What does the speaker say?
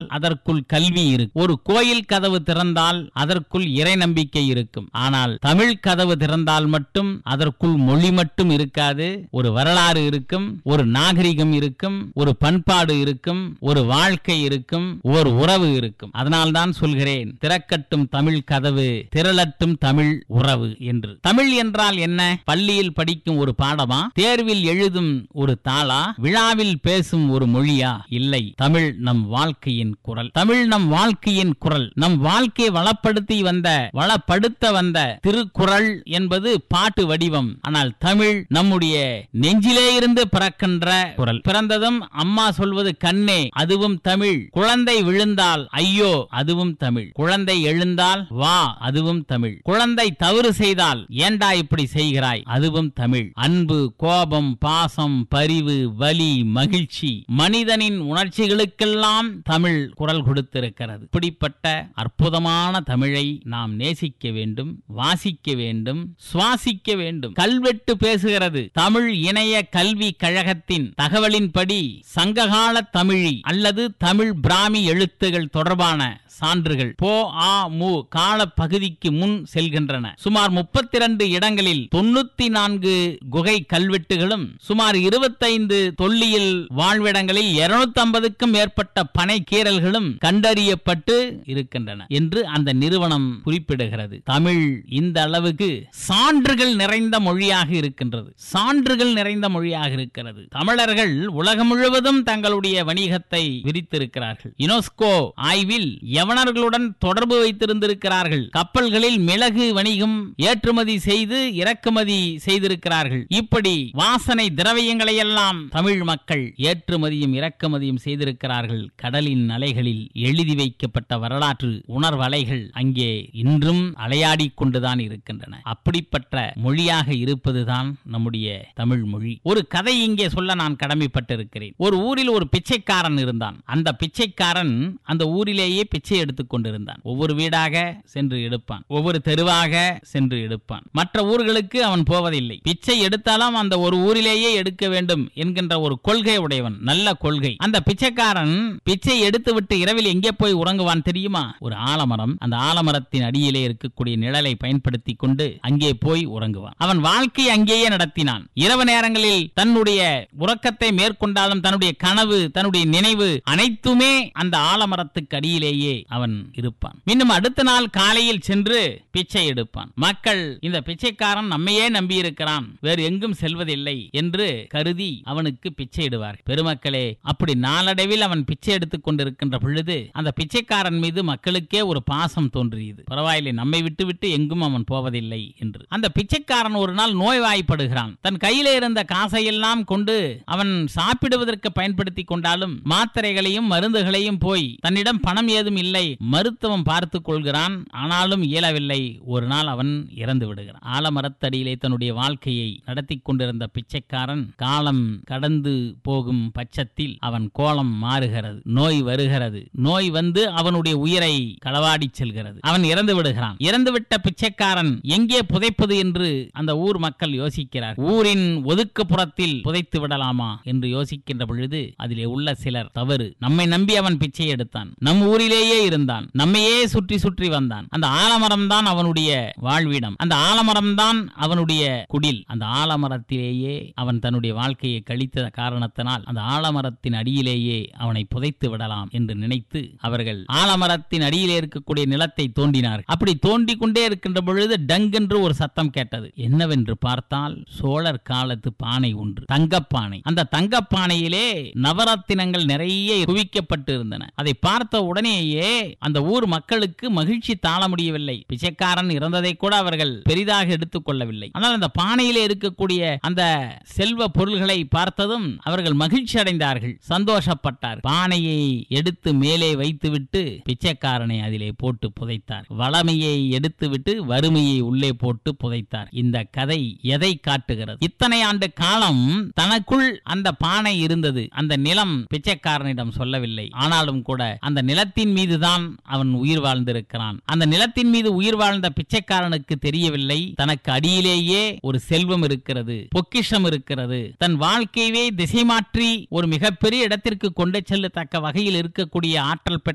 அதற்குள் கல்வி இருக்கும் ஒரு கோயில் கதவு திறந்தால் அதற்குள் இறை நம்பிக்கை இருக்கும் ஆனால் தமிழ் கதவு திறந்தால் மட்டும் அதற்குள் மொழி மட்டும் இருக்காது ஒரு வரலாறு இருக்கும் ஒரு நாகரிகம் இருக்கும் ஒரு பண்பாடு இருக்கும் ஒரு வாழ்க்கை இருக்கும் ஒரு உறவு இருக்கும் அதனால்தான் சொல்கிறேன் திறக்கட்டும் தமிழ் கதவு திரளட்டும் தமிழ் உறவு என்று தமிழ் என்றால் என்ன பள்ளியில் படிக்கும் ஒரு பாடமா தேர்வில் எழுதும் ஒரு தாளா விழாவில் பேசும் ஒரு மொழியா இல்லை தமிழ் நம் வாழ்க்கையின் குரல் தமிழ் நம் வாழ்க்கையின் குரல் நம் வாழ்க்கையை வளப்படுத்தி வந்த வளப்படுத்த வந்த திருக்குறள் என்பது பாட்டு வடிவம் ஆனால் தமிழ் நம்முடைய நெஞ்சிலே இருந்து பிறக்கின்ற குரல் பிறந்ததும் அம்மா சொல்வது கண்ணே அதுவும் தமிழ் குழந்தை விழுந்தால் ஐயோ அதுவும் தமிழ் குழந்தை எழுந்தால் வா அதுவும் தமிழ் குழந்தை தவறு செய்தால் ஏண்டா இப்படி செய்கிறாய் அதுவும் தமிழ் அன்பு கோபம் பாசம் பரிவு வலி மகிழ்ச்சி மனிதனின் உணர்ச்சிகளுக்கெல்லாம் தமிழ் குரல் கொடுத்திருக்கிறது இப்படிப்பட்ட அற்புதமான தமிழை நாம் நேசிக்க வேண்டும் வாசிக்க வேண்டும் சுவாசிக்க வேண்டும் கல்வெட்டு பேசுகிறது தமிழ் இணைய கல்வி கழகத்தின் தகவலின்படி சங்ககால தமிழி அல்லது தமிழ் பிராமி எழுத்துகள் தொடர்பான சான்றுகள் போ ஆ மு கால பகுதிக்கு முன் செல்கின்றன சுமார் முப்பத்தி இரண்டு இடங்களில் தொண்ணூத்தி நான்கு குகை கல்வெட்டுகளும் சுமார் இருபத்தைந்து தொல்லியல் வாழ்விடங்களில் இருநூத்தி ஐம்பதுக்கும் மேற்பட்ட பனை கீறல்களும் கண்டறியப்பட்டு இருக்கின்றன என்று அந்த நிறுவனம் குறிப்பிடுகிறது தமிழ் இந்த அளவுக்கு சான்றுகள் நிறைந்த மொழியாக இருக்கின்றது சான்றுகள் நிறைந்த மொழியாக இருக்கிறது தமிழர்கள் உலகம் முழுவதும் தங்களுடைய வணிகத்தை விரித்திருக்கிறார்கள் யுனெஸ்கோ ஆய்வில் யவனர்களுடன் தொடர்பு வைத்திருந்திருக்கிறார்கள் கப்பல்களில் மிளகு வணிகம் ஏற்றுமதி செய்து இறக்குமதி செய்திருக்கிறார்கள் இப்படி வாசனை திரவியங்களை எல்லாம் தமிழ் மக்கள் ஏற்றுமதியும் இறக்குமதியும் செய்திருக்கிறார்கள் கடலின் அலைகளில் எழுதி வைக்கப்பட்ட வரலாற்று உணர்வலைகள் அங்கே இன்றும் அலையாடிக் கொண்டுதான் இருக்கின்றன அப்படிப்பட்ட மொழியாக இருப்பதுதான் நம்முடைய தமிழ் மொழி ஒரு கதை இங்கே சொல்ல நான் கடமைப்பட்டிருக்கிறேன் ஒரு ஊரில் ஒரு பிச்சைக்காரன் இருந்தான் அந்த பிச்சைக்காரன் அந்த ஊரிலேயே பிச்சை எடுத்துக் கொண்டிருந்தான் ஒவ்வொரு வீடாக சென்று எடுப்பான் ஒவ்வொரு தெருவாக சென்று எடுப்பான் மற்ற ஊர்களுக்கு அவன் போவதில்லை பிச்சை எடுத்தாலும் அந்த ஒரு ஊரிலேயே எடுக்க வேண்டும் என்கின்ற ஒரு கொள்கை உடையவன் நல்ல கொள்கை அந்த பிச்சைக்காரன் பிச்சை எடுத்து விட்டு இரவில் எங்கே போய் உறங்குவான் தெரியுமா ஒரு ஆலமரம் அந்த ஆலமரத்தின் அடியிலே இருக்கக்கூடிய நிழலை பயன்படுத்தி கொண்டு அங்கே போய் உறங்குவான் அவன் வாழ்க்கை அங்கேயே நடத்தினான் இரவு நேரங்களில் தன்னுடைய உறக்கத்தை மேற்கொண்டாலும் தன்னுடைய கனவு தன்னுடைய நினைவு அனைத்துமே அந்த ஆலமரத்துக்கு அடியிலேயே அவன் இருப்பான் இன்னும் அடுத்த நாள் காலையில் சென்று பிச்சை எடுப்பான் மக்கள் இந்த பிச்சைக்காரன் நம்மையே நம்பி இருக்கிறான் வேறு எங்கும் செல்வதில்லை என்று கருதி அவனுக்கு பிச்சை இடுவார் பெருமக்களே அப்படி நாளடைவில் அவன் பிச்சை எடுத்துக் கொண்டிருக்கின்ற பொழுது அந்த பிச்சைக்காரன் மீது மக்களுக்கே ஒரு பாசம் தோன்றியது பரவாயில்லை நம்மை விட்டு விட்டு எங்கும் அவன் போவதில்லை என்று அந்த பிச்சைக்காரன் ஒரு நாள் நோய்வாய்ப்படுகிறான் தன் கையிலே இருந்த காசையெல்லாம் கொண்டு அவன் சாப்பிடுவதற்கு பயன்படுத்தி கொண்டாலும் மாத்திரைகளையும் மருந்துகளையும் போய் தன்னிடம் பணம் ஏதும் இல்லை மருத்துவம் பார்த்துக் கொள்கிறான் ஆனாலும் இயலவில்லை ஒரு நாள் அவன் இறந்து விடுகிறான் ஆலமரத்தடியிலே தன்னுடைய வாழ்க்கையை நடத்தி கொண்டிருந்த பிச்சைக்காரன் காலம் கடந்து போகும் பட்சத்தில் அவன் கோலம் மாறுகிறது நோய் வருகிறது நோய் வந்து அவனுடைய உயிரை களவாடி செல்கிறது அவன் இறந்து விடுகிறான் இறந்துவிட்ட பிச்சைக்காரன் எங்கே புதைப்பது என்று அந்த ஊர் மக்கள் யோசிக்கிறார் ஊரின் ஒதுக்குப்புறத்தில் புதைத்து விடலாமா என்று யோசிக்கின்ற பொழுது அதிலே உள்ள சிலர் தவறு நம்மை நம்பி அவன் பிச்சை எடுத்தான் நம் ஊரிலேயே இருந்தான் நம்மையே சுற்றி சுற்றி வந்தான் அந்த ஆலமரம் தான் அவனுடைய வாழ்விடம் அந்த ஆலமரம் தான் அவனுடைய குடில் அந்த ஆலமரத்திலேயே அவன் தன்னுடைய வாழ்க்கையை கழித்த காரணத்தினால் அந்த ஆலமரத்தின் அடியிலேயே அவனை புதைத்து விடலாம் என்று நினைத்து அவர்கள் ஆலமரத்தின் அடியிலே இருக்கக்கூடிய நிலத்தை தோண்டினார் அப்படி தோண்டிக் கொண்டே இருக்கின்ற பொழுது டங்கென்று ஒரு சத்தம் கேட்டது என்னவென்று பார்த்தால் சோழர் காலத்து பானை ஒன்று தங்கப்பானை அந்த தங்கப்பானையிலே நவரத்தினங்கள் நிறைய குவிக்கப்பட்டு இருந்தன அதை பார்த்த உடனேயே அந்த ஊர் மக்களுக்கு மகிழ்ச்சி தாழ முடியவில்லை பிச்சைக்காரன் இறந்ததை கூட அவர்கள் பெரிதாக எடுத்துக் கொள்ளவில்லை ஆனால் அந்த பானையிலே இருக்கக்கூடிய அந்த செல்வ பொருள்களை பார்த்ததும் அவர்கள் மகிழ்ச்சி அடைந்தார்கள் சந்தோஷப்பட்டார் பானையை எடுத்து மேலே வைத்துவிட்டு பிச்சைக்காரனை அதிலே போட்டு புதைத்தார் வளமையை எடுத்துவிட்டு வறுமையை உள்ளே போட்டு புதைத்தார் இந்த கதை எதை காட்டுகிறது இத்தனை ஆண்டு காலம் தனக்குள் அந்த பானை இருந்தது அந்த நிலம் பிச்சைக்காரனிடம் சொல்லவில்லை ஆனாலும் கூட அந்த நிலத்தின் மீதுதான் அவன் உயிர் வாழ்ந்திருக்கிறான் அந்த நிலத்தின் மீது உயிர் வாழ்ந்த பிச்சைக்காரனுக்கு தெரியவில்லை தனக்கு அடியிலேயே ஒரு செல்வம் இருக்கிறது பொக்கிஷம் இருக்கிறது தன் வாழ்க்கையவே திசை மாற்றி ஒரு மிகப்பெரிய இடத்திற்கு கொண்டு செல்லத்தக்க வகையில் இருக்கக்கூடிய ஆற்றல் பெற்ற